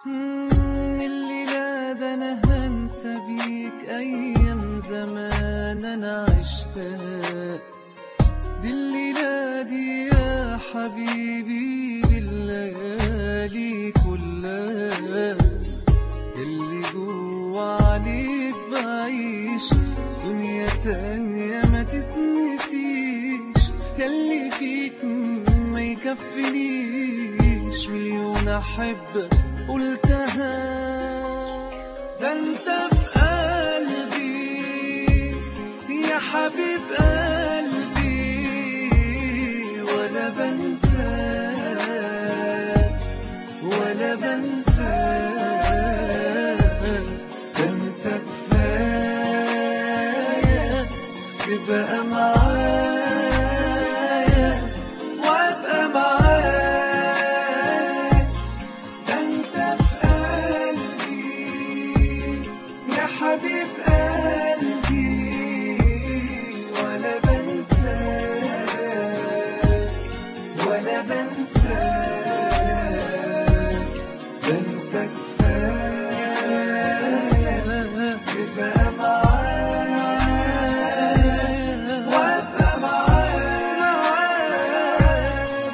مم، الليلة ده أنا هنسى بيك أيام زمان أنا عشتها دي الليلة دي يا حبيبي بالليالي كلها اللي جوا عليك بعيش دنيا تانية ما تتنسيش ياللي فيك ما يكفينيش مليون أحبك قلتها ده انت في قلبي يا حبيب قلبي ولا بنساك ولا بنساك ده انت كفاية تبقى معايا وابقى معاك ده انت في قلبي يا حبيب قلبي ولا بنساك ولا بنساك ده انت كفاية تبقى معايا وابقى معاك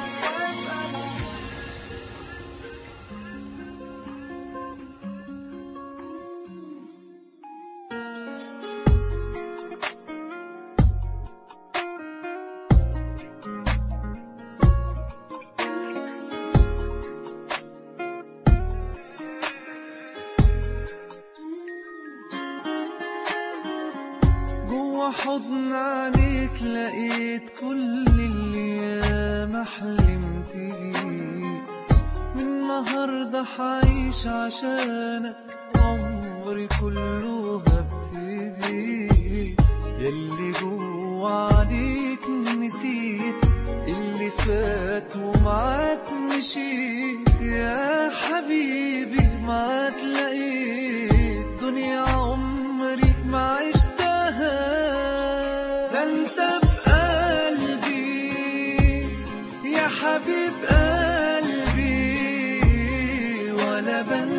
جوا حضن عليك لقيت كل اللي ياما حلمت بيه من النهارده حعيش عشانك عمري كله هبتدي ياللي جوا عليك نسيت اللي فات ومعاك مشيت يا حبيبي معاك لقيت دنيا عمري ما عشتها ده انت في قلبي يا حبيب قلبي ولا بنساك